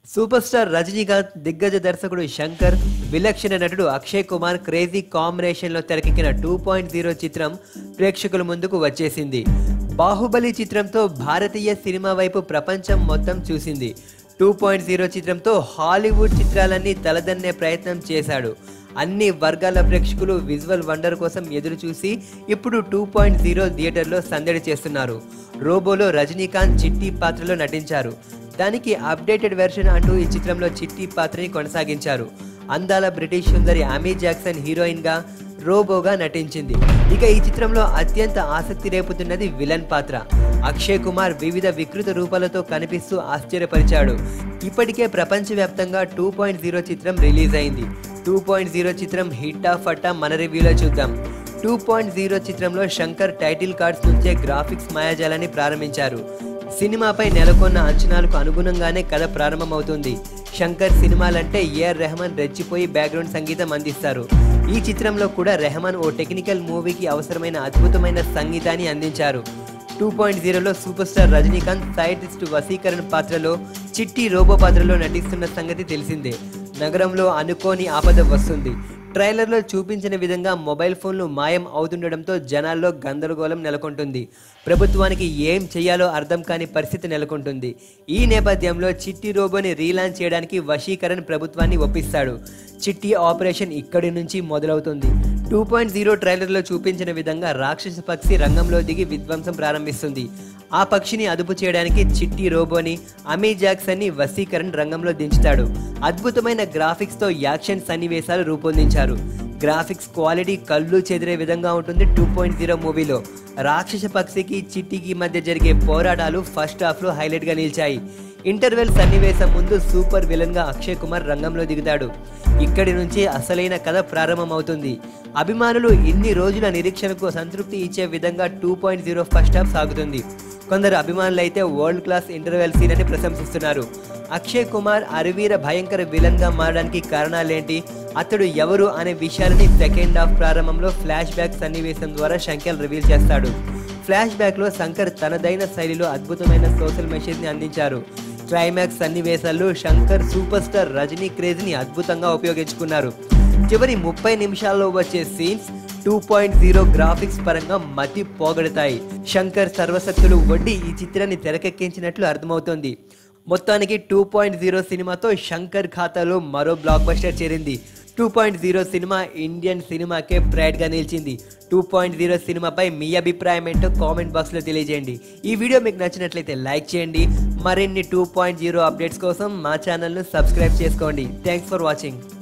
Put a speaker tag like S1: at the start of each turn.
S1: super star Rajinikanth దిగ్గజ దర్శకుడు శంకర్ విలక్షణ నటుడు అక్షయ్ కుమార్ క్రేజీ కాంబినేషన్లో తెరకెక్కిన టూ పాయింట్ జీరో చిత్రం ప్రేక్షకుల ముందుకు వచ్చేసింది బాహుబలి చిత్రంతో భారతీయ సినిమా వైపు ప్రపంచం మొత్తం చూసింది టూ పాయింట్ జీరో చిత్రంతో హాలీవుడ్ చిత్రాలన్నీ తలదన్నే ప్రయత్నం చేశాడు అన్ని వర్గాల ప్రేక్షకులు విజువల్ వండర్ కోసం ఎదురు చూసి ఇప్పుడు టూ పాయింట్ జీరో థియేటర్లో సందడి చేస్తున్నారు రోబోలో రజనీకాంత్ చిట్టి పాత్రలో నటించారు దానికి అప్డేటెడ్ వెర్షన్ అంటూ ఈ చిత్రంలో చిట్టి పాత్రని కొనసాగించారు అందాల బ్రిటిష్ సుందరి అమీ జాక్సన్ హీరోయిన్ గా రోబోగా నటించింది ఇక ఈ చిత్రంలో అత్యంత ఆసక్తి రేపుతున్నది విలన్ పాత్ర అక్షయ్ కుమార్ వివిధ వికృత రూపాలతో కనిపిస్తూ ఆశ్చర్యపరిచాడు ఇప్పటికే ప్రపంచవ్యాప్తంగా టూ పాయింట్ జీరో చిత్రం రిలీజ్ అయింది టూ పాయింట్ జీరో చిత్రం హిట్టా ఫట్టా మన రివ్యూలో చూద్దాం టూ పాయింట్ జీరో చిత్రంలో శంకర్ టైటిల్ కార్డ్స్ నుంచే గ్రాఫిక్స్ మాయాజాలాన్ని ప్రారంభించారు సినిమాపై నెలకొన్న అంచనాలకు అనుగుణంగానే కథ ప్రారంభమవుతుంది శంకర్ సినిమాలంటే ఏఆర్ రెహమాన్ రెచ్చిపోయి బ్యాక్గ్రౌండ్ సంగీతం అందిస్తారు ఈ చిత్రంలో కూడా రెహమాన్ ఓ టెక్నికల్ మూవీకి అవసరమైన అద్భుతమైన సంగీతాన్ని అందించారు టూ పాయింట్ జీరోలో super star Rajinikanth scientist Vaseegaran పాత్రలో చిట్టి రోబో పాత్రలో నటిస్తున్న సంగతి తెలిసిందే నగరంలో అనుకోని ఆపద వస్తుంది ట్రైలర్లో చూపించిన విధంగా మొబైల్ ఫోన్లు మాయం అవుతుండడంతో జనాల్లో గందరగోళం నెలకొంటుంది ప్రభుత్వానికి ఏం చేయాలో అర్థం కాని పరిస్థితి నెలకొంటుంది ఈ నేపథ్యంలో చిట్టి రోబోని రీలాంచ్ చేయడానికి వశీకరణ్ ప్రభుత్వాన్ని ఒప్పిస్తాడు చిట్టి ఆపరేషన్ ఇక్కడి నుంచి మొదలవుతుంది టూ పాయింట్ జీరో ట్రైలర్లో చూపించిన విధంగా రాక్షస పక్షి రంగంలో దిగి విధ్వంసం ప్రారంభిస్తుంది ఆ పక్షిని అదుపు చేయడానికి చిట్టి రోబోని అమీ జాక్సన్ని వసీకరణ్ రంగంలో దించుతాడు అద్భుతమైన గ్రాఫిక్స్తో యాక్షన్ సన్నివేశాలు రూపొందించారు గ్రాఫిక్స్ క్వాలిటీ కళ్ళు చెదిరే విధంగా ఉంటుంది టూ పాయింట్ జీరో మూవీలో రాక్షస పక్షికి చిట్టికి మధ్య జరిగే పోరాటాలు ఫస్ట్ హాఫ్లో హైలైట్గా నిలిచాయి ఇంటర్వెల్ సన్నివేశం ముందు సూపర్ విలన్గా అక్షయ్ కుమార్ రంగంలో దిగుతాడు ఇక్కడి నుంచి అసలైన కథ ప్రారంభమవుతుంది అభిమానులు ఇన్ని రోజుల నిరీక్షణకు సంతృప్తి ఇచ్చే విధంగా two point zero first half సాగుతుంది కొందరు అభిమానులు అయితే వరల్డ్ క్లాస్ ఇంటర్వెల్ సీన్ అని ప్రశంసిస్తున్నారు అక్షయ్ కుమార్ అరవీర భయంకర విలన్ గా మారడానికి కారణాలేంటి అతడు ఎవరు అనే విషయాలని సెకండ్ హాఫ్ ప్రారంభంలో ఫ్లాష్ బ్యాక్ సన్నివేశం ద్వారా శంకర్ రివీల్ చేస్తాడు ఫ్లాష్ బ్యాక్ లో శంకర్ తనదైన శైలిలో అద్భుతమైన సోషల్ మెసేజ్ ని అందించారు క్లైమాక్స్ సన్నివేశాల్లో Shankar super star Rajini craze ని అద్భుతంగా ఉపయోగించుకున్నారు చివరి ముప్పై నిమిషాల్లో వచ్చే scenes two point zero graphics పరంగా మతి పోగొడతాయి శంకర్ సర్వశక్తులు వడ్డీ ఈ చిత్రాన్ని తెరకెక్కించినట్లు అర్థమవుతోంది మొత్తానికి టూ పాయింట్ జీరో సినిమాతో శంకర్ ఖాతాలో మరో బ్లాక్ బస్టర్ చేరింది two point zero cinema Indian సినిమాకే ప్రైడ్గా నిలిచింది టూ పాయింట్ జీరో సినిమాపై మీ అభిప్రాయం ఏంటో కామెంట్ బాక్స్లో తెలియజేయండి ఈ వీడియో మీకు నచ్చినట్లయితే లైక్ చేయండి మరిన్ని టూ పాయింట్ జీరో అప్డేట్స్ కోసం మా ఛానల్ను సబ్స్క్రైబ్ చేసుకోండి థ్యాంక్స్ ఫర్ వాచింగ్